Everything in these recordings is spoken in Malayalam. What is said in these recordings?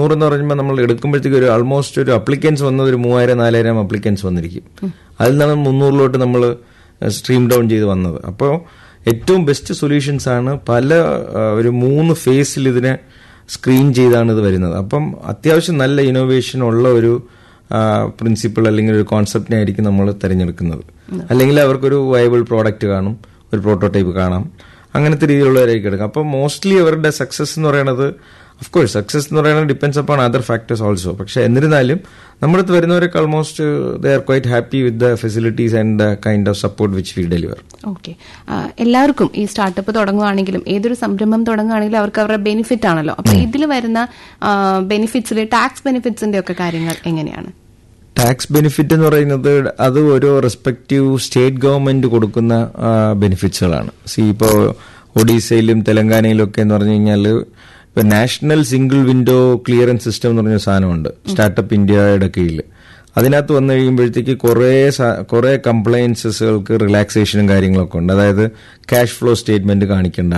നൂറെന്ന് പറയുമ്പോൾ നമ്മൾ എടുക്കുമ്പോഴത്തേക്ക് ഒരു ആൾമോസ്റ്റ് ഒരു അപ്ലിക്കൻസ് വന്നത് ഒരു മൂവായിരം നാലായിരം അപ്ലിക്കൻസ് വന്നിരിക്കും അതിൽ നിന്നാണ് മുന്നൂറിലോട്ട് നമ്മൾ സ്ട്രീം ഡൗൺ ചെയ്ത് വന്നത് അപ്പോൾ ഏറ്റവും ബെസ്റ്റ് സൊല്യൂഷൻസ് ആണ് പല ആ, ഒരു മൂന്ന് ഫേസിൽ ഇതിനെ സ്ക്രീൻ ചെയ്താണ് ഇത് വരുന്നത് അപ്പം അത്യാവശ്യം നല്ല ഇന്നോവേഷൻ ഉള്ള ഒരു പ്രിൻസിപ്പിൾ അല്ലെങ്കിൽ ഒരു കോൺസെപ്റ്റിനെ ആയിരിക്കും നമ്മൾ തിരഞ്ഞെടുക്കുന്നത് അല്ലെങ്കിൽ അവർക്കൊരു വയബിൾ പ്രോഡക്റ്റ് കാണും ഒരു പ്രോട്ടോടൈപ്പ് കാണാം അങ്ങനത്തെ രീതിയിലുള്ളവരായിരിക്കും എടുക്കുക അപ്പം മോസ്റ്റ്ലി അവരുടെ സക്സസ് എന്ന് പറയുന്നത് ഓഫ് കോഴ്സ് സക്സസ് എന്ന് പറയുന്നത് depends upon other factors also പക്ഷെ എന്നിരുന്നാലും നമ്മുടെ അടുത്ത് വരുന്നവരൊക്കെ almost they are quite happy with the facilities and the kind of support which we deliver okay എല്ലാവർക്കും ഈ സ്റ്റാർട്ടപ്പ് തുടങ്ങുകയാണെങ്കിലും ഏതൊരു സംരംഭം തുടങ്ങുകയാണെങ്കിലും അവർക്ക് അവരുടെ ബെനിഫിറ്റ് ആണല്ലോ അപ്പൊ ഇതിൽ വരുന്ന ബെനിഫിറ്റ്സിൽ ടാക്സ് ബെനിഫിറ്റ്സിന്റെ ഒക്കെ കാര്യങ്ങൾ എങ്ങനെയാണ് ടാക്സ് ബെനിഫിറ്റ് എന്ന് പറയുന്നത് അത് ഓരോ റെസ്പെക്റ്റീവ് സ്റ്റേറ്റ് ഗവൺമെന്റ് കൊടുക്കുന്ന ബെനിഫിറ്റ്സുകളാണ് സി ഇപ്പോൾ ഒഡീസയിലും തെലങ്കാനയിലും ഒക്കെ എന്ന് പറഞ്ഞു കഴിഞ്ഞാൽ ഇപ്പൊ national single window clearance system എന്ന് പറഞ്ഞ സാധനമുണ്ട് സ്റ്റാർട്ടപ്പ് ഇന്ത്യയുടെ കീഴിൽ അതിനകത്ത് വന്നു കഴിയുമ്പോഴത്തേക്ക് കുറേ സ- കുറേ കംപ്ലയൻസസുകൾക്ക് റിലാക്സേഷനും കാര്യങ്ങളൊക്കെ ഉണ്ട് അതായത് ക്യാഷ് ഫ്ലോ സ്റ്റേറ്റ്മെന്റ് കാണിക്കേണ്ട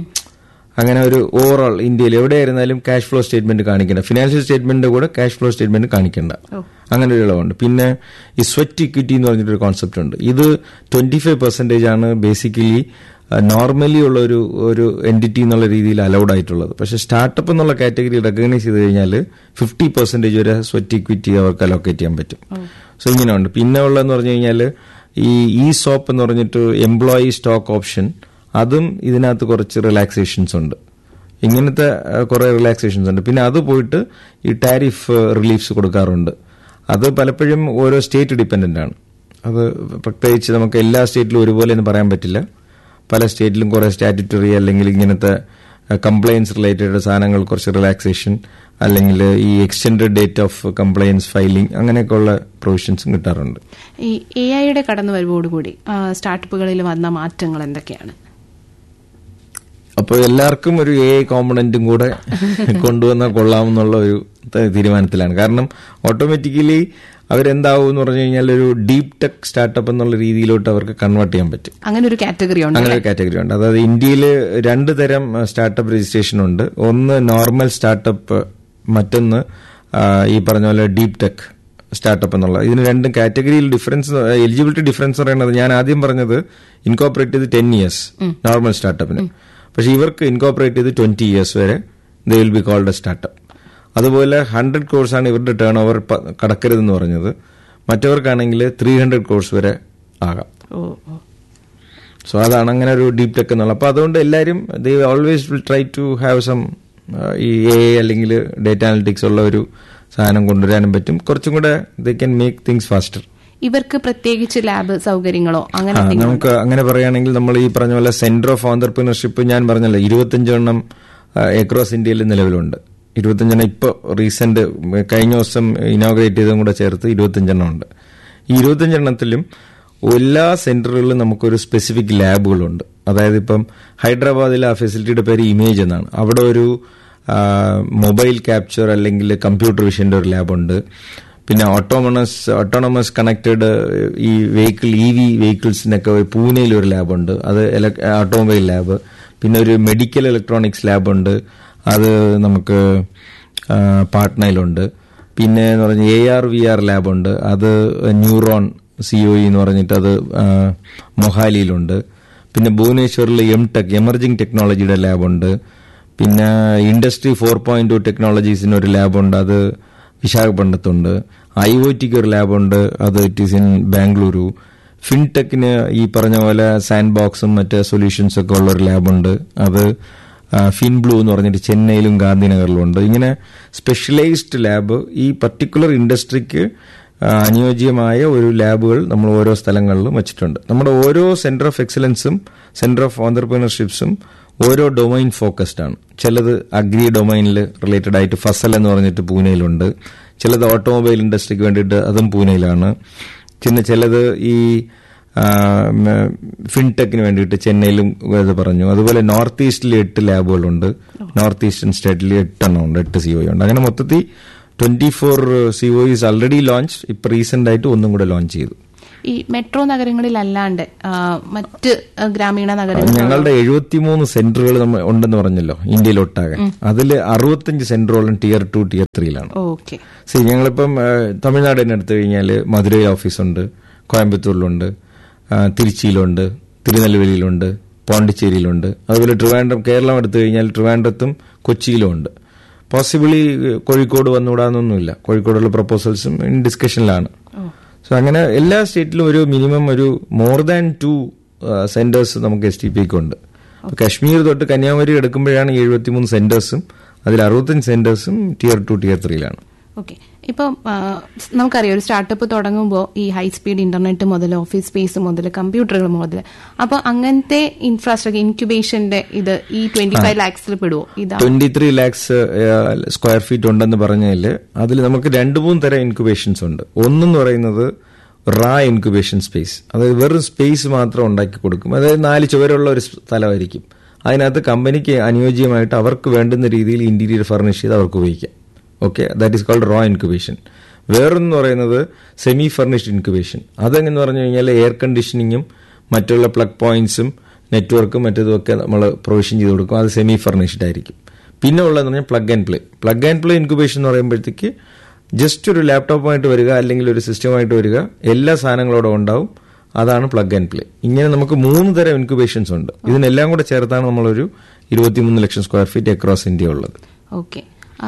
അങ്ങനെ ഒരു ഓവറോൾ ഇന്ത്യയിൽ എവിടെയായിരുന്നാലും ക്യാഷ് ഫ്ലോ സ്റ്റേറ്റ്മെന്റ് കാണിക്കേണ്ട ഫിനാൻഷ്യൽ സ്റ്റേറ്റ്മെന്റിന്റെ കൂടെ ക്യാഷ് ഫ്ലോ സ്റ്റേറ്റ്മെന്റ് കാണിക്കേണ്ട അങ്ങനെ ഒരു ഇളവുണ്ട് പിന്നെ ഈ സ്വെറ്റ് ഇക്വിറ്റി എന്ന് പറഞ്ഞിട്ടൊരു കോൺസെപ്റ്റ് ഉണ്ട് ഇത് ട്വന്റി ഫൈവ് പെർസെന്റേജ് ആണ് ബേസിക്കലി നോർമലി ഉള്ള ഒരു ഒരു എൻറ്റിറ്റി എന്നുള്ള രീതിയിൽ അലൗഡ് ആയിട്ടുള്ളത് പക്ഷെ സ്റ്റാർട്ടപ്പ് എന്നുള്ള കാറ്റഗറി റെക്കഗ്നൈസ് ചെയ്ത് കഴിഞ്ഞാൽ ഫിഫ്റ്റി പെർസെന്റേജ് വരെ സ്വെറ്റ് ഇക്വിറ്റി അവർക്ക് അലോക്കേറ്റ് ചെയ്യാൻ പറ്റും സോ ഇങ്ങനെ ഉണ്ട് പിന്നെ ഉള്ളതെന്ന് പറഞ്ഞു കഴിഞ്ഞാൽ ഈ ഇ സോപ്പ് എന്ന് പറഞ്ഞിട്ട് എംപ്ലോയി സ്റ്റോക്ക് ഓപ്ഷൻ അതും ഇതിനകത്ത് കുറച്ച് റിലാക്സേഷൻസ് ഉണ്ട് ഇങ്ങനത്തെ അഹ്, കുറെ റിലാക്സേഷൻസ് ഉണ്ട് പിന്നെ അത് പോയിട്ട് ഈ ടാരിഫ് റിലീഫ്സ് കൊടുക്കാറുണ്ട് അത് പലപ്പോഴും ഓരോ സ്റ്റേറ്റ് ഡിപ്പെൻഡന്റ് ആണ് അത് പ്രത്യേകിച്ച് നമുക്ക് എല്ലാ സ്റ്റേറ്റിലും ഒരുപോലെ എന്ന് പറയാൻ പറ്റില്ല പല സ്റ്റേറ്റിലും കുറെ സ്റ്റാറ്റുറ്ററി അല്ലെങ്കിൽ ഇങ്ങനത്തെ കംപ്ലയൻസ് റിലേറ്റഡ് സാധനങ്ങൾ കുറച്ച് റിലാക്സേഷൻ അല്ലെങ്കിൽ ഈ extended date of compliance filing അങ്ങനെയൊക്കെയുള്ള പ്രൊവിഷൻസും കിട്ടാറുണ്ട് ഈ എ ഐയുടെ കടന്നു വരവോടുകൂടി സ്റ്റാർട്ടപ്പുകളിൽ വന്ന മാറ്റങ്ങൾ എന്തൊക്കെയാണ് അപ്പോൾ എല്ലാവർക്കും ഒരു എ കോമ്പണന്റും കൂടെ കൊണ്ടുവന്നാൽ കൊള്ളാമെന്നുള്ള ഒരു ത- തീരുമാനത്തിലാണ് കാരണം ഓട്ടോമാറ്റിക്കലി അവരെന്താവും എന്ന് പറഞ്ഞു കഴിഞ്ഞാൽ ഒരു ഡീപ് ടെക് സ്റ്റാർട്ടപ്പ് എന്നുള്ള രീതിയിലോട്ട് അവർക്ക് കൺവേർട്ട് ചെയ്യാൻ പറ്റും അങ്ങനെ ഒരു കാറ്റഗറി ഉണ്ട് അങ്ങനെ ഒരു കാറ്റഗറി ഉണ്ട് അതായത് ഇന്ത്യയിൽ രണ്ട് തരം സ്റ്റാർട്ടപ്പ് രജിസ്ട്രേഷൻ ഉണ്ട് ഒന്ന് നോർമൽ സ്റ്റാർട്ടപ്പ് മറ്റൊന്ന് ആ, ഈ പറഞ്ഞ പോലെ ഡീപ് ടെക് സ്റ്റാർട്ടപ്പ് എന്നുള്ള ഇതിന് രണ്ടും കാറ്റഗറിയിൽ ഡിഫറൻസ് എലിജിബിലിറ്റി ഡിഫറൻസ് എന്ന് പറയുന്നത് ഞാൻ ആദ്യം പറഞ്ഞത് ഇൻകോപ്പറേറ്റ് ചെയ്ത് ടെൻ ഇയേഴ്സ് നോർമൽ സ്റ്റാർട്ടപ്പിന് പക്ഷെ ഇവർക്ക് ഇൻകോപ്പറേറ്റ് ചെയ്ത് ട്വന്റി ഇയേഴ്സ് വരെ they will be called a startup അതുപോലെ ഹൺഡ്രഡ് കോഴ്സ് ആണ് ഇവരുടെ ടേൺ ഓവർ കടക്കരുതെന്ന് പറഞ്ഞത് മറ്റവർക്കാണെങ്കിൽ ത്രീ ഹൺഡ്രഡ് കോഴ്സ് വരെ ആകാം ഓ ഓ സോ അതാണ് അങ്ങനെ ഒരു ഡീപ് ടെക് എന്നുള്ള അപ്പൊ അതുകൊണ്ട് എല്ലാവരും they always will try to have some ഈ എ അല്ലെങ്കിൽ ഡേറ്റ അനലിറ്റിക്സ് ഉള്ള ഒരു സാധനം കൊണ്ടുവരാനും പറ്റും കുറച്ചും കൂടെ they can make things faster ഇവർക്ക് പ്രത്യേകിച്ച് ലാബ് സൗകര്യങ്ങളോ അങ്ങനെ ആ, എന്തെങ്കിലും നമുക്ക് അങ്ങനെ പറയുകയാണെങ്കിൽ നമ്മൾ ഈ പറഞ്ഞ പോലെ സെന്റർ ഓഫ് ഓണ്ടർപ്രീനർഷിപ്പ് ഞാൻ പറഞ്ഞല്ലോ ഇരുപത്തഞ്ചെണ്ണം എക്രോസ് ഇന്ത്യയിൽ നിലവിലുണ്ട് ഇരുപത്തഞ്ചെണ്ണം ഇപ്പോൾ റീസെന്റ് കഴിഞ്ഞ ദിവസം ഇനോഗ്രേറ്റ് ചെയ്തതും കൂടെ ചേർത്ത് ഇരുപത്തഞ്ചെണ്ണം ഉണ്ട് ഈ ഇരുപത്തഞ്ചെണ്ണത്തിലും എല്ലാ സെന്ററുകളിലും നമുക്കൊരു സ്പെസിഫിക് ലാബുകളുണ്ട് അതായത് ഇപ്പം ഹൈദരാബാദിലെ ആ ഫെസിലിറ്റിയുടെ പേര് ഇമേജ് എന്നാണ് അവിടെ ഒരു മൊബൈൽ ക്യാപ്ചർ അല്ലെങ്കിൽ കമ്പ്യൂട്ടർ വിഷന്റെ ഒരു ലാബുണ്ട് പിന്നെ ഓട്ടോമണസ് ഓട്ടോണമസ് കണക്റ്റഡ് ഈ വെഹിക്കിൾ ഇ വി വെഹിക്കിൾസിനൊക്കെ പൂനെയിൽ ഒരു ലാബുണ്ട് അത് ഓട്ടോമൊബൈൽ ലാബ് പിന്നെ ഒരു മെഡിക്കൽ ഇലക്ട്രോണിക്സ് ലാബുണ്ട് അത് നമുക്ക് ആ, പാട്നയിലുണ്ട് പിന്നെ എന്ന് പറഞ്ഞാൽ എ ആർ വി ആർ ലാബുണ്ട് അത് ന്യൂറോൺ സി ഒ എന്ന് പറഞ്ഞിട്ട് അത് ആ, മൊഹാലിയിലുണ്ട് പിന്നെ ഭുവനേശ്വറിൽ എം ടെക് എമർജിംഗ് ടെക്നോളജിയുടെ ലാബുണ്ട് പിന്നെ ഇൻഡസ്ട്രി ഫോർ പോയിന്റ് ടു ടെക്നോളജീസിന് ഒരു ലാബുണ്ട് അത് വിശാഖപട്ടണത്തുണ്ട് ഐ ഒ ടിക്ക് ഒരു ലാബുണ്ട് അത് ഇറ്റ് ഈസ് ഇൻ ബാംഗ്ലൂരു ഫിൻടെക്കിന് ഈ പറഞ്ഞ പോലെ സാൻഡ് ബോക്സും മറ്റ് സൊല്യൂഷൻസ് ഒക്കെ ഉള്ള ഒരു ലാബുണ്ട് അത് ഫിൻബ്ലൂ എന്ന് പറഞ്ഞിട്ട് ചെന്നൈയിലും ഗാന്ധിനഗറിലും ഉണ്ട് ഇങ്ങനെ സ്പെഷ്യലൈസ്ഡ് ലാബ് ഈ പർട്ടിക്കുലർ ഇൻഡസ്ട്രിക്ക് ആ, അനുയോജ്യമായ ഒരു ലാബുകൾ നമ്മൾ ഓരോ സ്ഥലങ്ങളിലും വെച്ചിട്ടുണ്ട് നമ്മുടെ ഓരോ സെന്റർ ഓഫ് എക്സലൻസും സെന്റർ ഓഫ് ഓണ്ടർപ്രീനർഷിപ്സും ഓരോ ഡൊമൈൻ ഫോക്കസ്ഡ് ആണ് ചിലത് അഗ്രി ഡൊമൈനിൽ റിലേറ്റഡ് ആയിട്ട് ഫസൽ എന്ന് പറഞ്ഞിട്ട് പൂനെയിലുണ്ട് ചിലത് ഓട്ടോമൊബൈൽ ഇൻഡസ്ട്രിക്ക് വേണ്ടിയിട്ട് അതും പൂനെയിലാണ് പിന്നെ ചിലത് ഈ ഫിൻടെക്കിന് വേണ്ടിയിട്ട് ചെന്നൈയിലും ഇത് പറഞ്ഞു അതുപോലെ നോർത്ത് ഈസ്റ്റിൽ എട്ട് ലാബുകളുണ്ട് നോർത്ത് ഈസ്റ്റേൺ സ്റ്റേറ്റിൽ എട്ടെണ്ണം ഉണ്ട് എട്ട് സി ഉണ്ട് അങ്ങനെ മൊത്തത്തിൽ twenty four C O is already launch ഇപ്പൊ റീസെന്റ് ആയിട്ട് ഒന്നും കൂടെ ലോഞ്ച് ചെയ്തു ഈ മെട്രോ നഗരങ്ങളിലല്ലാണ്ട് ആ, മറ്റ് ആ, ഗ്രാമീണ നഗരങ്ങൾ ഞങ്ങളുടെ എഴുപത്തിമൂന്ന് സെന്ററുകൾ നമ്മൾ ഉണ്ടെന്ന് പറഞ്ഞല്ലോ ഇന്ത്യയിലൊട്ടാകെ അതിൽ അറുപത്തഞ്ച് സെന്ററുകളും ടിയർ ടു ടിയർ ത്രീയിലാണ് ഓക്കെ സി ഞങ്ങളിപ്പം ആ, തമിഴ്നാട് തന്നെ എടുത്തു കഴിഞ്ഞാൽ മധുരയിൽ ഓഫീസുണ്ട് കോയമ്പത്തൂരിലുണ്ട് ആ, തിരുച്ചിയിലുണ്ട് തിരുനെൽവേലിയിലുണ്ട് പോണ്ടിച്ചേരിയിലുണ്ട് അതുപോലെ ട്രിവാൻഡ്രം കേരളം എടുത്തു കഴിഞ്ഞാൽ ട്രിവാൻഡ്രത്തും കൊച്ചിയിലും ഉണ്ട് പോസിബിളി കോഴിക്കോട് വന്നുകൂടാന്നൊന്നുമില്ല കോഴിക്കോടുള്ള പ്രപ്പോസൽസും ഇൻ ഡിസ്കഷനിലാണ് സോ അങ്ങനെ എല്ലാ സ്റ്റേറ്റിലും ഒരു മിനിമം ഒരു മോർ ദാൻ ടു സെന്റേഴ്സ് നമുക്ക് എസ് ടി പി ഉണ്ട് അപ്പൊ കാശ്മീർ തൊട്ട് കന്യാകുമാരി എടുക്കുമ്പോഴാണ് എഴുപത്തിമൂന്ന് സെന്റേഴ്സും അതിൽ അറുപത്തഞ്ച് സെന്റേഴ്സും ടിയർ ടു ടിയർ ത്രീയിലാണ് ഓക്കെ ഇപ്പം ആ, നമുക്കറിയാം ഒരു സ്റ്റാർട്ടപ്പ് തുടങ്ങുമ്പോൾ ഈ ഹൈ സ്പീഡ് ഇന്റർനെറ്റ് മുതൽ ഓഫീസ് സ്പേസ് മുതൽ കമ്പ്യൂട്ടറുകൾ മുതൽ അപ്പൊ അങ്ങനത്തെ ഇൻഫ്രാസ്ട്രക്ചർ ഇൻക്യുബേഷന്റെ ഇത് ഈ ട്വന്റി ഫൈവ് ലാക്സിൽ പെടുവോ ഇതാ twenty three lakhs square feet ഉണ്ടെന്ന് പറഞ്ഞതിൽ അതിൽ നമുക്ക് രണ്ട് മൂന്ന് തരം ഇൻക്യുബേഷൻസ് ഉണ്ട് ഒന്നെന്ന് പറയുന്നത് റാ ഇൻക്യുബേഷൻ സ്പേസ് അതായത് വെറും സ്പേസ് മാത്രം ഉണ്ടാക്കി കൊടുക്കും അതായത് നാല് ചുവരുള്ള ഒരു സ്ഥലമായിരിക്കും അതിനകത്ത് കമ്പനിക്ക് അനുയോജ്യമായിട്ട് അവർക്ക് വേണ്ടുന്ന രീതിയിൽ ഇന്റീരിയർ ഫർണിഷ് ചെയ്ത് അവർക്ക് ഉപയോഗിക്കാം okay that is called raw incubation വേറൊന്ന് പറയുന്നത് സെമി ഫർണിഷ്ഡ് ഇൻക്യുബേഷൻ അതെങ്ങനെ പറഞ്ഞു കഴിഞ്ഞാൽ എയർ കണ്ടീഷനിങ്ങും മറ്റുള്ള പ്ലഗ് പോയിന്റ്സും നെറ്റ്വർക്കും മറ്റേതുമൊക്കെ നമ്മൾ പ്രൊവിഷൻ ചെയ്ത് കൊടുക്കും അത് സെമി ഫർണിഷ്ഡ് ആയിരിക്കും പിന്നെ ഉള്ളതെന്ന് പറഞ്ഞാൽ plug and play plug and play incubation എന്ന് പറയുമ്പോഴത്തേക്ക് ജസ്റ്റ് ഒരു ലാപ്ടോപ്പുമായിട്ട് വരിക അല്ലെങ്കിൽ ഒരു സിസ്റ്റമായിട്ട് വരിക എല്ലാ സാധനങ്ങളോടും ഉണ്ടാവും അതാണ് പ്ലഗ് ആൻഡ് പ്ലേ ഇങ്ങനെ നമുക്ക് മൂന്ന് തരം ഇൻക്യുബേഷൻസ് ഉണ്ട് ഇതിനെല്ലാം കൂടെ ചേർത്താണ് നമ്മളൊരു ഇരുപത്തിമൂന്ന് ലക്ഷം സ്ക്വയർ ഫീറ്റ് അക്രോസ് ഇന്ത്യ ഉള്ളത് ഓക്കെ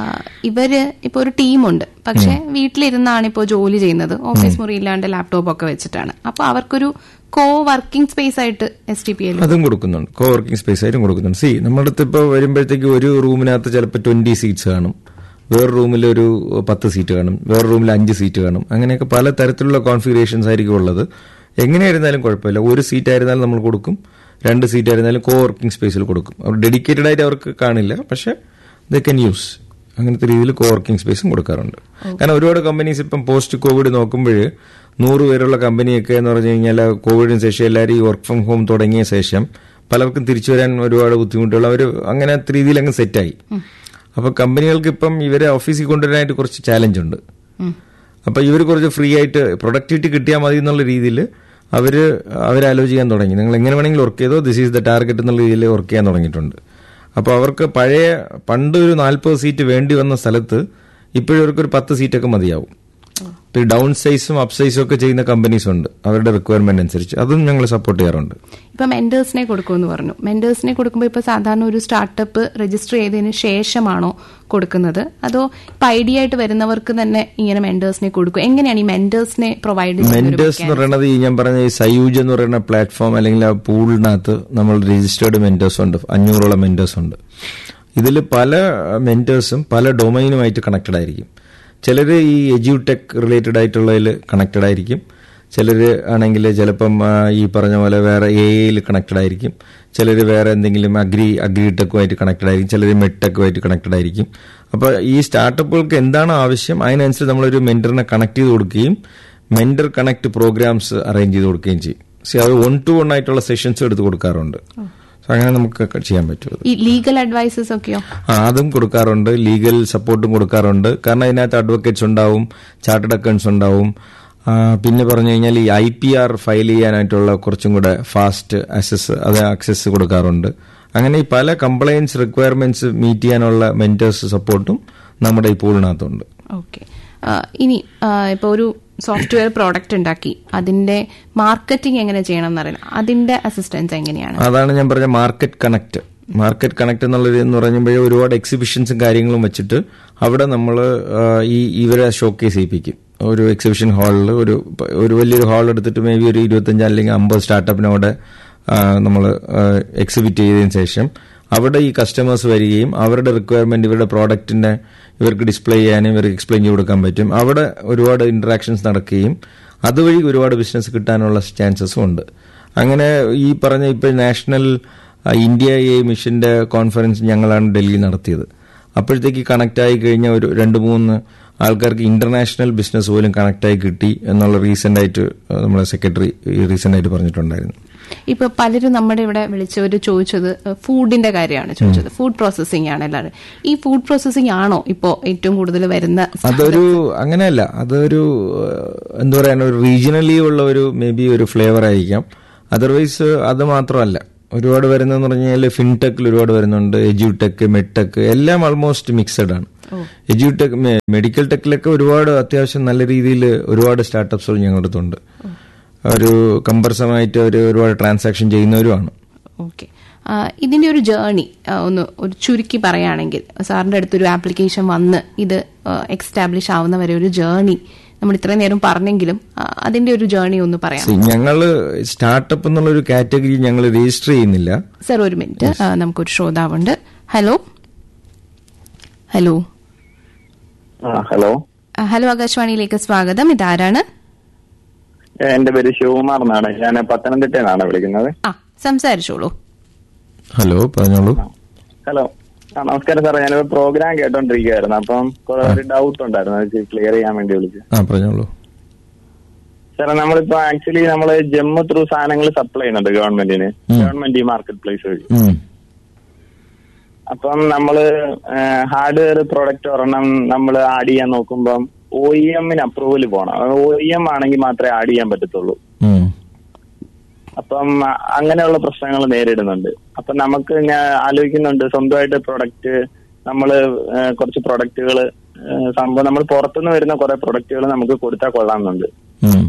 ഇവര് ഇപ്പൊ ഒരു ടീമുണ്ട് പക്ഷെ വീട്ടിലിരുന്നാണ് ഇപ്പോൾ ജോലി ചെയ്യുന്നത് ഓഫീസ് മുറി ഇല്ലാണ്ട് ലാപ്ടോപ്പ് ഒക്കെ വെച്ചിട്ടാണ് അപ്പൊ അവർക്കൊരു കോ വർക്കിംഗ് സ്പേസ് ആയിട്ട് എസ് ടി പി എൽ അതും കൊടുക്കുന്നുണ്ട് കോ വർക്കിംഗ് സ്പേസ് ആയിട്ടും കൊടുക്കുന്നുണ്ട് സി നമ്മുടെ അടുത്ത് ഇപ്പോൾ വരുമ്പോഴത്തേക്ക് ഒരു റൂമിനകത്ത് ചിലപ്പോൾ ട്വന്റി സീറ്റ്സ് കാണും വേറെ റൂമിൽ ഒരു പത്ത് സീറ്റ് കാണും വേറെ റൂമിൽ അഞ്ച് സീറ്റ് കാണും അങ്ങനെയൊക്കെ പല തരത്തിലുള്ള കോൺഫിഗറേഷൻസ് ആയിരിക്കും ഉള്ളത് എങ്ങനെയായിരുന്നാലും കുഴപ്പമില്ല ഒരു സീറ്റ് ആയിരുന്നാലും നമ്മൾ കൊടുക്കും രണ്ട് സീറ്റ് ആയിരുന്നാലും കോ വർക്കിംഗ് സ്പേസിൽ കൊടുക്കും അവർ ഡെഡിക്കേറ്റഡ് ആയിട്ട് അവർക്ക് കാണില്ല പക്ഷെ ദ കൻ യൂസ് അങ്ങനത്തെ രീതിയിൽ കോ വർക്കിംഗ് സ്പേസും കൊടുക്കാറുണ്ട് കാരണം ഒരുപാട് കമ്പനീസ് ഇപ്പം പോസ്റ്റ് കോവിഡ് നോക്കുമ്പോൾ നൂറ് പേരുള്ള കമ്പനിയൊക്കെ എന്ന് പറഞ്ഞു കഴിഞ്ഞാൽ കോവിഡിന് ശേഷം എല്ലാവരും ഈ വർക്ക് ഫ്രം ഹോം തുടങ്ങിയ ശേഷം പലർക്കും തിരിച്ചു വരാൻ ഒരുപാട് ബുദ്ധിമുട്ടുകൾ അവർ അങ്ങനത്തെ രീതിയിൽ അങ്ങ് സെറ്റായി അപ്പൊ കമ്പനികൾക്ക് ഇപ്പം ഇവരെ ഓഫീസിൽ കൊണ്ടുവരാനായിട്ട് കുറച്ച് ചാലഞ്ച് ഉണ്ട് അപ്പൊ ഇവർ കുറച്ച് ഫ്രീ ആയിട്ട് പ്രൊഡക്ടിവിറ്റി കിട്ടിയാൽ മതി എന്നുള്ള രീതിയിൽ അവര് അവരാലോചിക്കാൻ തുടങ്ങി നിങ്ങൾ എങ്ങനെ വേണമെങ്കിലും വർക്ക് ചെയ്തോ ദിസ് ഈസ് ദ ടാർഗറ്റ് എന്നുള്ള രീതിയിൽ വർക്ക് ചെയ്യാൻ തുടങ്ങിയിട്ടുണ്ട് അപ്പോൾ അവർക്ക് പഴയ പണ്ട് ഒരു നാൽപ്പത് സീറ്റ് വേണ്ടി വന്ന സ്ഥലത്ത് ഇപ്പോഴും അവർക്ക് ഒരു പത്ത് സീറ്റൊക്കെ മതിയാവും ഇപ്പൊ ഡൗൺ സൈസും അപ്പ് സൈസും ഒക്കെ ചെയ്യുന്ന കമ്പനീസ് ഉണ്ട് അവരുടെ റിക്വയർമെന്റ് അനുസരിച്ച് അതും ഞങ്ങൾ സപ്പോർട്ട് ചെയ്യാറുണ്ട് ഇപ്പൊ മെന്റേഴ്സിനെ കൊടുക്കുമെന്ന് പറഞ്ഞു മെന്റേഴ്സിനെ കൊടുക്കുമ്പോൾ ഇപ്പൊ സാധാരണ ഒരു സ്റ്റാർട്ടപ്പ് രജിസ്റ്റർ ചെയ്തതിന് ശേഷമാണോ കൊടുക്കുന്നത് അതോ ഇപ്പൊ ഐഡിയ ആയിട്ട് വരുന്നവർക്ക് തന്നെ ഇങ്ങനെ മെന്റേഴ്സിനെ കൊടുക്കും എങ്ങനെയാണ് ഈ മെന്റേഴ്സിനെ പ്രൊവൈഡ് മെന്റേഴ്സ് എന്ന് പറയുന്നത് ഈ ഞാൻ പറഞ്ഞ ഈ സയൂജ് എന്ന് പറയുന്ന പ്ലാറ്റ്ഫോം അല്ലെങ്കിൽ ആ പൂളിനകത്ത് നമ്മൾ രജിസ്റ്റേർഡ് മെന്റേഴ്സ് ഉണ്ട് അഞ്ഞൂറോളം മെന്റേഴ്സ് ഉണ്ട് ഇതിൽ പല മെന്റേഴ്സും പല ഡൊമൈനുമായിട്ട് കണക്റ്റഡ് ആയിരിക്കും ചിലർ ഈ എജ്യൂടെക് റിലേറ്റഡ് ആയിട്ടുള്ളതിൽ കണക്റ്റഡ് ആയിരിക്കും ചിലർ ആണെങ്കിൽ ചിലപ്പം ആ, ഈ പറഞ്ഞ പോലെ വേറെ എ ഐയിൽ കണക്റ്റഡ് ആയിരിക്കും ചിലർ വേറെ എന്തെങ്കിലും അഗ്രി അഗ്രി ടെക്കുമായിട്ട് കണക്റ്റഡ് ആയിരിക്കും ചിലർ മെഡ്ടെക്കുമായിട്ട് കണക്റ്റഡ് ആയിരിക്കും അപ്പോൾ ഈ സ്റ്റാർട്ടപ്പുകൾക്ക് എന്താണ് ആവശ്യം അതിനനുസരിച്ച് നമ്മളൊരു മെന്ററിനെ കണക്ട് ചെയ്ത് കൊടുക്കുകയും മെന്റർ കണക്ട് പ്രോഗ്രാംസ് അറേഞ്ച് ചെയ്ത് കൊടുക്കുകയും ചെയ്യും സി അത് വൺ ടു വൺ ആയിട്ടുള്ള സെഷൻസ് എടുത്ത് കൊടുക്കാറുണ്ട് സോ അങ്ങനെ നമുക്ക് ചെയ്യാൻ പറ്റും അത്. ഈ ലീഗൽ അഡ്വൈസസ് ഒക്കെയോ ആ, അതും കൊടുക്കാറുണ്ട് ലീഗൽ സപ്പോർട്ടും കൊടുക്കാറുണ്ട് കാരണം ഇതിനകത്ത് അഡ്വക്കേറ്റ്സ് ഉണ്ടാവും ചാർട്ടേഡ് അക്കൗണ്ട്സ് ഉണ്ടാവും ആ, പിന്നെ പറഞ്ഞു കഴിഞ്ഞാൽ ഈ ഐ പി ആർ ഫയൽ ചെയ്യാനായിട്ടുള്ള കുറച്ചും കൂടെ ഫാസ്റ്റ് അക്സസ് അത് ആക്സസ് കൊടുക്കാറുണ്ട് അങ്ങനെ ഈ പല കംപ്ലയൻസ് റിക്വയർമെന്റ്സ് മീറ്റ് ചെയ്യാനുള്ള മെന്റേഴ്സ് സപ്പോർട്ടും നമ്മുടെ ഈ പൂളിനകത്തുണ്ട് ഓക്കെ ഇനി ഇപ്പൊ ഒരു സോഫ്റ്റ്വെയർ പ്രോഡക്റ്റ് ഉണ്ടാക്കി അതിന്റെ മാർക്കറ്റിംഗ് എങ്ങനെ ചെയ്യണം എന്നറിയണം അതിന്റെ അസിസ്റ്റൻസ് എങ്ങനെയാണ് അതാണ് ഞാൻ പറഞ്ഞ മാർക്കറ്റ് കണക്ട് മാർക്കറ്റ് കണക്ട് എന്നുള്ളത് എന്ന് പറയുമ്പോഴേ ഒരുപാട് എക്സിബിഷൻസും കാര്യങ്ങളും വെച്ചിട്ട് അവിടെ നമ്മൾ ഈ ഇവരെ ഷോക്കേസ് ചെയ്യിപ്പിക്കും ഒരു എക്സിബിഷൻ ഹാളിൽ ഒരു ഒരു വലിയൊരു ഹാൾ എടുത്തിട്ട് മേ ബി ഒരു ഇരുപത്തഞ്ച് അല്ലെങ്കിൽ അമ്പത് സ്റ്റാർട്ടപ്പിനവിടെ നമ്മൾ എക്സിബിറ്റ് ചെയ്തതിനു ശേഷം അവിടെ ഈ കസ്റ്റമേഴ്സ് വരികയും അവരുടെ റിക്വയർമെന്റ് ഇവരുടെ പ്രോഡക്റ്റിനെ ഇവർക്ക് ഡിസ്പ്ലേ ചെയ്യാനും ഇവർക്ക് എക്സ്പ്ലെയിൻ ചെയ്ത് കൊടുക്കാൻ പറ്റും അവിടെ ഒരുപാട് ഇന്ററാക്ഷൻസ് നടക്കുകയും അതുവഴി ഒരുപാട് ബിസിനസ് കിട്ടാനുള്ള ചാൻസസും ഉണ്ട് അങ്ങനെ ഈ പറഞ്ഞ ഇപ്പോൾ നാഷണൽ ആ, ഇന്ത്യ എ മിഷന്റെ കോൺഫറൻസ് ഞങ്ങളാണ് ഡൽഹിയിൽ നടത്തിയത് അപ്പോഴത്തേക്ക് കണക്ട് ആയി കഴിഞ്ഞ ഒരു രണ്ട് മൂന്ന് ആൾക്കാർക്ക് ഇന്റർനാഷണൽ ബിസിനസ് പോലും കണക്ട് ആയി കിട്ടി എന്നുള്ള റീസെന്റ് ആയിട്ട് ആ, നമ്മളെ സെക്രട്ടറി റീസെന്റ് ആയിട്ട് പറഞ്ഞിട്ടുണ്ടായിരുന്നു ഇപ്പൊ പലരും നമ്മുടെ ഇവിടെ വിളിച്ചവർ ചോദിച്ചത് ഫുഡിന്റെ കാര്യമാണ് ചോദിച്ചത് ഫുഡ് പ്രോസസ്സിംഗ് ആണ് എല്ലാവരും ഈ ഫുഡ് പ്രോസസ്സിംഗ് ആണോ ഇപ്പോ ഏറ്റവും കൂടുതൽ വരുന്ന അതൊരു അങ്ങനെയല്ല അതൊരു ഏഹ്, എന്താ പറയാ ഒരു റീജിയണലി ഉള്ള ഒരു മേ ബി ഒരു ഫ്ലേവർ ആയിരിക്കാം അതർവൈസ് അത് മാത്രമല്ല ഒരുപാട് വരുന്നതെന്ന് പറഞ്ഞാൽ ഫിൻടെക്കിൽ ഒരുപാട് വരുന്നുണ്ട് എജ്യൂടെക് മെഡ്ടെക് എല്ലാം ആൾമോസ്റ്റ് മിക്സഡ് ആണ് എജ്യൂടെക് മെഡിക്കൽ ടെക്കിലൊക്കെ ഒരുപാട് അത്യാവശ്യം നല്ല രീതിയിൽ ഒരുപാട് സ്റ്റാർട്ടപ്സുകൾ ഞങ്ങളുടെ അടുത്തുണ്ട് ഒരു കമ്പർസമായിട്ട് അവർ ഒരുപാട് ട്രാൻസാക്ഷൻ ചെയ്യുന്നവരുമാണ് ഓക്കെ ഇതിന്റെ ഒരു ജേർണി ഒന്ന് ഒരു ചുരുക്കി പറയുകയാണെങ്കിൽ സാറിന്റെ അടുത്തൊരു ആപ്ലിക്കേഷൻ വന്ന് ഇത് എക്സ്റ്റാബ്ലിഷ് ആവുന്ന വരെ ഒരു ജേർണി നമ്മൾ ഇത്രയും നേരം പറഞ്ഞെങ്കിലും ആ, അതിന്റെ ഒരു ജേർണി ഒന്ന് പറയാം See, ഞങ്ങള് സ്റ്റാർട്ടപ്പ് എന്നുള്ള ഒരു കാറ്റഗറി ഞങ്ങൾ രജിസ്റ്റർ ചെയ്യുന്നില്ല സർ ഒരു മിനിറ്റ് ആ, നമുക്കൊരു ശ്രോതാവുണ്ട് ഹലോ ഹലോ ആ ഹലോ ആ, ഹലോ ആകാശവാണിയിലേക്ക് സ്വാഗതം ഇതാരാണ് ഏ, എന്റെ പേര് ശിവകുമാർ എന്നാണ് ഞാൻ പത്തനംതിട്ടയിൽ നിന്നാണ് വിളിക്കുന്നത് ആ സംസാരിച്ചോളൂ ഹലോ പറഞ്ഞോളൂ ഹലോ ആ നമസ്കാരം സാറേ ഞാനിപ്പോ പ്രോഗ്രാം കേട്ടോണ്ടിരിക്കുകയായിരുന്നു അപ്പം കുറെ ഒരു ഡൗട്ട് ഉണ്ടായിരുന്നു അത് ക്ലിയർ ചെയ്യാൻ വേണ്ടി വിളിച്ചു ആ പറഞ്ഞോളൂ സാറേ നമ്മളിപ്പോ ആക്ച്വലി നമ്മള് ജമ്മു ത്രൂ സാധനങ്ങൾ സപ്ലൈ ചെയ്യുന്നുണ്ട് ഗവൺമെന്റിന് ഗവൺമെന്റ് ഈ മാർക്കറ്റ് പ്ലേസ് വഴി ഉം. അപ്പം നമ്മള് ഹാർഡ്വെയർ പ്രൊഡക്റ്റ് ഒരെണ്ണം നമ്മൾ ആഡ് ചെയ്യാൻ നോക്കുമ്പം ഒ ഇ എമ്മിന് അപ്രൂവൽ പോകണം ഒ ഇ എം ആണെങ്കിൽ മാത്രമേ ആഡ് ചെയ്യാൻ പറ്റത്തുള്ളൂ ഉം. അപ്പം അ- അങ്ങനെയുള്ള പ്രശ്നങ്ങൾ നേരിടുന്നുണ്ട് അപ്പൊ നമുക്ക് ഞാൻ ആലോചിക്കുന്നുണ്ട് സ്വന്തമായിട്ട് പ്രൊഡക്റ്റ് നമ്മള് ഏഹ്, കുറച്ച് പ്രൊഡക്റ്റുകൾ സംഭവം നമ്മൾ പുറത്തുനിന്ന് വരുന്ന കുറെ പ്രൊഡക്റ്റുകൾ നമുക്ക് കൊടുത്താൽ കൊള്ളാമെന്നുണ്ട് ഉം.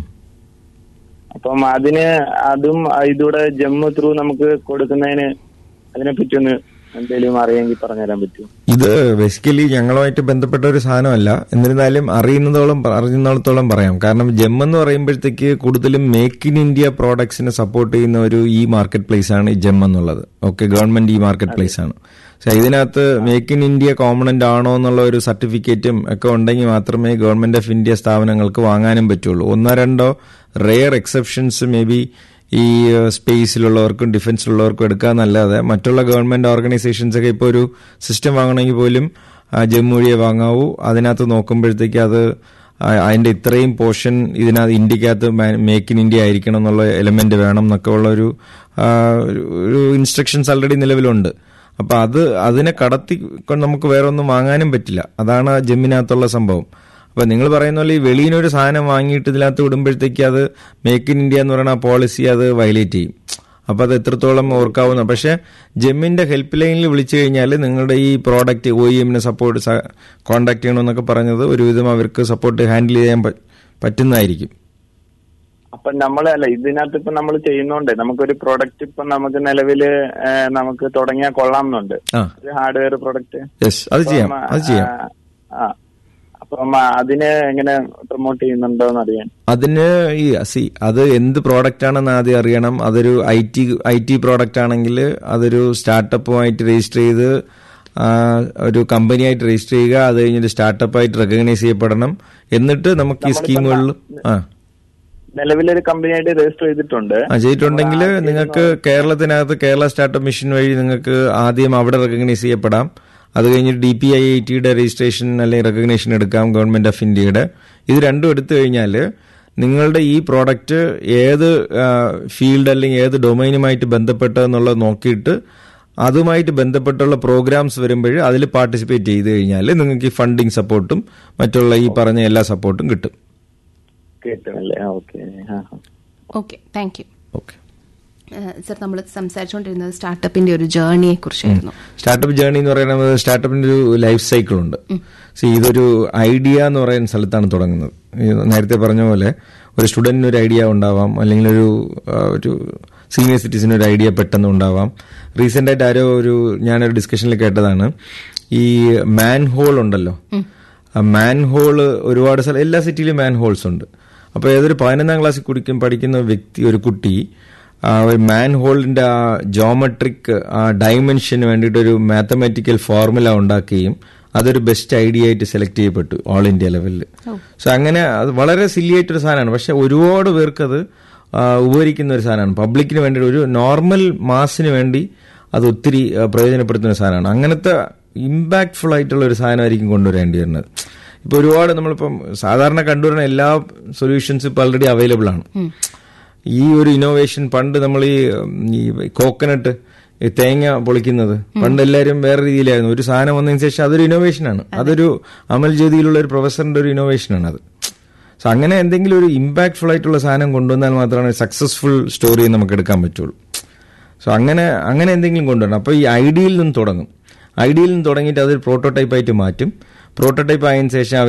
അപ്പം അതിന് അതും ഇതൂടെ ജമ്മു ത്രൂ നമുക്ക് കൊടുക്കുന്നതിന് അതിനെപ്പറ്റി ഒന്ന് എന്തെങ്കിലും അറിയെങ്കിൽ പറഞ്ഞുതരാൻ പറ്റുമോ ഇത് ബേസിക്കലി ഞങ്ങളുമായിട്ട് ബന്ധപ്പെട്ട ഒരു സാധനമല്ല എന്നിരുന്നാലും അറിയുന്നതോളം അറിയുന്നിടത്തോളം പറയാം കാരണം ജെം എന്ന് പറയുമ്പോഴത്തേക്ക് കൂടുതലും മേക്ക് ഇൻ ഇന്ത്യ പ്രോഡക്ട്സിനെ സപ്പോർട്ട് ചെയ്യുന്ന ഒരു ഈ മാർക്കറ്റ് പ്ലേസ് ആണ് ഈ ജെം എന്നുള്ളത് okay government e marketplace ആണ് പക്ഷെ ഇതിനകത്ത് മേക്ക് ഇൻ ഇന്ത്യ കോമ്പണന്റ് ആണോ എന്നുള്ള ഒരു സർട്ടിഫിക്കറ്റും ഒക്കെ ഉണ്ടെങ്കിൽ മാത്രമേ ഗവൺമെന്റ് ഓഫ് ഇന്ത്യ സ്ഥാപനങ്ങൾക്ക് വാങ്ങാനും പറ്റുള്ളൂ ഒന്നോ രണ്ടോ റെയർ എക്സെപ്ഷൻസ് മേ ബി ഈ സ്പേസിലുള്ളവർക്കും ഡിഫൻസിലുള്ളവർക്കും എടുക്കാന്നല്ലാതെ മറ്റുള്ള ഗവൺമെന്റ് ഓർഗനൈസേഷൻസ് ഒക്കെ ഇപ്പോൾ ഒരു സിസ്റ്റം വാങ്ങണമെങ്കിൽ പോലും ആ, ജമ്മു വഴിയെ വാങ്ങാവൂ അതിനകത്ത് നോക്കുമ്പോഴത്തേക്ക് അത് ആ, അതിന്റെ ഇത്രയും പോർഷൻ ഇതിനകത്ത് ഇന്ത്യക്കകത്ത് മേക്ക് ഇൻ ഇന്ത്യ ആയിരിക്കണം എന്നുള്ള എലമെന്റ് വേണം എന്നൊക്കെ ഉള്ള ഒരു ആ, ഒരു- ഒരു ഇൻസ്ട്രക്ഷൻസ് ഓൾറെഡി നിലവിലുണ്ട് അപ്പൊ അത് അതിനെ കടത്തി കൊണ്ട് നമുക്ക് വേറെ ഒന്നും വാങ്ങാനും പറ്റില്ല അതാണ് ആ ജമ്മിനകത്തുള്ള സംഭവം അപ്പൊ നിങ്ങൾ പറയുന്ന പോലെ ഈ വെളിയിൽ ഒരു സാധനം വാങ്ങിയിട്ട് ഇതിനകത്ത് വിടുമ്പോഴത്തേക്ക് അത് മേക്ക് ഇൻ ഇന്ത്യ എന്ന് പറയുന്ന പോളിസി അത് വയലേറ്റ് ചെയ്യും അപ്പൊ അത് എത്രത്തോളം ഓർക്കാവുന്ന പക്ഷെ ജെമ്മിന്റെ ഹെൽപ്പ് ലൈനിൽ വിളിച്ചു കഴിഞ്ഞാൽ നിങ്ങളുടെ ഈ പ്രോഡക്റ്റ് ഒ ഇ എമ്മിനെ സപ്പോർട്ട് കോൺടാക്ട് ചെയ്യണമെന്നൊക്കെ പറഞ്ഞത് ഒരുവിധം അവർക്ക് സപ്പോർട്ട് ഹാൻഡിൽ ചെയ്യാൻ പ- പറ്റുന്നതായിരിക്കും അപ്പൊ നമ്മൾ അല്ല ഇതിനകത്ത് ഇപ്പൊ നമ്മൾ ചെയ്യുന്നോണ്ട് നമുക്കൊരു പ്രൊഡക്റ്റ് ഇപ്പൊ നമുക്ക് നിലവില് ഏഹ്, നമുക്ക് തുടങ്ങിയാൽ കൊള്ളാമെന്നുണ്ട് ആ ഒരു ഹാർഡ്വെയർ പ്രൊഡക്റ്റ് യെസ് അത് ചെയ്യാം അത് ചെയ്യാം ആ അപ്പം ആ, അതിന് എങ്ങനെ പ്രൊമോട്ട് ചെയ്യുന്നുണ്ടോ എന്ന് അറിയാൻ അതിന് ഈ സി അത് എന്ത് പ്രോഡക്റ്റ് ആണെന്ന് ആദ്യം അറിയണം അതൊരു I T I T product ആണെങ്കിൽ അതൊരു സ്റ്റാർട്ടപ്പുമായിട്ട് രജിസ്റ്റർ ചെയ്ത് ആ, ഒരു കമ്പനിയായിട്ട് രജിസ്റ്റർ ചെയ്യുക അത് കഴിഞ്ഞിട്ട് സ്റ്റാർട്ടപ്പായിട്ട് റെക്കഗ്നൈസ് ചെയ്യപ്പെടണം എന്നിട്ട് നമുക്ക് ഈ സ്കീമുകളിൽ ആ നിലവിലൊരു കമ്പനിയായിട്ട് രജിസ്റ്റർ ചെയ്തിട്ടുണ്ട് ആ ചെയ്തിട്ടുണ്ടെങ്കിൽ നിങ്ങൾക്ക് കേരളത്തിനകത്ത് കേരള സ്റ്റാർട്ടപ്പ് മിഷൻ വഴി നിങ്ങൾക്ക് ആദ്യം അവിടെ റെക്കഗ്നൈസ് ചെയ്യപ്പെടാം അത് കഴിഞ്ഞിട്ട് ഡി പി ഐ ഐ ടിയുടെ രജിസ്ട്രേഷൻ അല്ലെങ്കിൽ റെക്കഗ്നേഷൻ എടുക്കാം ഗവൺമെന്റ് ഓഫ് ഇന്ത്യയുടെ ഇത് രണ്ടും എടുത്തു കഴിഞ്ഞാൽ നിങ്ങളുടെ ഈ പ്രോഡക്റ്റ് ഏത് ഫീൽഡ് അല്ലെങ്കിൽ ഏത് ഡൊമൈനുമായിട്ട് ബന്ധപ്പെട്ടതെന്നുള്ളത് നോക്കിയിട്ട് അതുമായിട്ട് ബന്ധപ്പെട്ടുള്ള പ്രോഗ്രാംസ് വരുമ്പോൾ അതിൽ പാർട്ടിസിപ്പേറ്റ് ചെയ്ത് കഴിഞ്ഞാൽ നിങ്ങൾക്ക് ഈ ഫണ്ടിങ് സപ്പോർട്ടും മറ്റുള്ള ഈ പറഞ്ഞ എല്ലാ സപ്പോർട്ടും കിട്ടും കേട്ടുമല്ലേ okay okay thank you okay sir നമ്മൾ സംസാരിച്ചുകൊണ്ടിരുന്നത് സ്റ്റാർട്ടപ്പിന്റെ ഒരു ജേർണിയെ കുറിച്ചായിരുന്നു സ്റ്റാർട്ടപ്പ് ജേർണി എന്ന് പറയുന്നത് സ്റ്റാർട്ടപ്പിന്റെ ഒരു ലൈഫ് സൈക്കിൾ ഉണ്ട് സി ഇതൊരു ഐഡിയ എന്ന് പറയുന്ന സ്ഥലത്താണ് തുടങ്ങുന്നത് ഈ നേരത്തെ പറഞ്ഞ പോലെ ഒരു സ്റ്റുഡന്റിന് ഒരു ഐഡിയ ഉണ്ടാവാം അല്ലെങ്കിൽ ഒരു ആ, ഒരു സീനിയർ സിറ്റിസിന് ഒരു ഐഡിയ പെട്ടെന്ന് ഉണ്ടാവാം റീസെന്റ് ആയിട്ട് ആരോ ഒരു ഞാനൊരു ഡിസ്കഷനിൽ കേട്ടതാണ് ഈ മാൻ ഹോൾ ഉണ്ടല്ലോ ആ മാൻ ഹോള് ഒരുപാട് സ്ഥലം എല്ലാ സിറ്റിയിലും മാൻ ഹോൾസ് ഉണ്ട് അപ്പോൾ ഏതൊരു പതിനൊന്നാം ക്ലാസ്സിൽ കുടിക്കും പഠിക്കുന്ന വ്യക്തി ഒരു കുട്ടി ആ ഒരു മാൻ ഹോളിന്റെ ആ ജോമെട്രിക് ആ ഡയമെൻഷന് വേണ്ടിയിട്ട് ഒരു മാത്തമാറ്റിക്കൽ ഫോർമുല ഉണ്ടാക്കുകയും അതൊരു ബെസ്റ്റ് ഐഡിയ ആയിട്ട് സെലക്ട് ചെയ്യപ്പെട്ടു ഓൾ ഇന്ത്യ ലെവലിൽ സോ അങ്ങനെ അത് വളരെ സില്ലി ആയിട്ടൊരു സാധനമാണ് പക്ഷെ ഒരുപാട് പേർക്ക് അത് ആ, ഉപകരിക്കുന്ന ഒരു സാധനമാണ് പബ്ലിക്കിന് വേണ്ടി ഒരു നോർമൽ മാസിന് വേണ്ടി അത് ഒത്തിരി ആ, പ്രയോജനപ്പെടുത്തുന്ന ഒരു സാധനമാണ് അങ്ങനത്തെ ഇമ്പാക്ട്ഫുൾ ആയിട്ടുള്ള ഒരു സാധനമായിരിക്കും കൊണ്ടുവരേണ്ടി വരുന്നത് ഇപ്പൊ ഒരുപാട് നമ്മളിപ്പം സാധാരണ കണ്ടുവരുന്ന എല്ലാ സൊല്യൂഷൻസ് ഇപ്പൊ ഓൾറെഡി അവൈലബിൾ ആണ് ഈ ഒരു ഇന്നോവേഷൻ പണ്ട് നമ്മൾ ഈ ഉം, ഈ കോക്കനട്ട് ഈ തേങ്ങ പൊളിക്കുന്നത് പണ്ട് എല്ലാവരും വേറെ രീതിയിലായിരുന്നു ഒരു സാധനം വന്നതിന് ശേഷം അതൊരു ഇന്നോവേഷനാണ് അതൊരു അമൽ ജ്യോതിയിലുള്ള ഒരു പ്രൊഫസറിന്റെ ഒരു ഇന്നോവേഷനാണ് അത് സോ അങ്ങനെ എന്തെങ്കിലും ഒരു ഇമ്പാക്ട്ഫുൾ ആയിട്ടുള്ള സാധനം കൊണ്ടുവന്നാൽ മാത്രമാണ് സക്സസ്ഫുൾ സ്റ്റോറി നമുക്ക് എടുക്കാൻ പറ്റുള്ളൂ സോ അങ്ങനെ അങ്ങനെ എന്തെങ്കിലും കൊണ്ടുവരണം അപ്പോൾ ഈ ഐഡിയയിൽ നിന്ന് തുടങ്ങും ഐഡിയയിൽ നിന്ന് തുടങ്ങിയിട്ട് അതൊരു പ്രോട്ടോടൈപ്പ് ആയിട്ട് മാറ്റും പ്രോട്ടോടൈപ്പ് ആയതിനു ശേഷം അവർ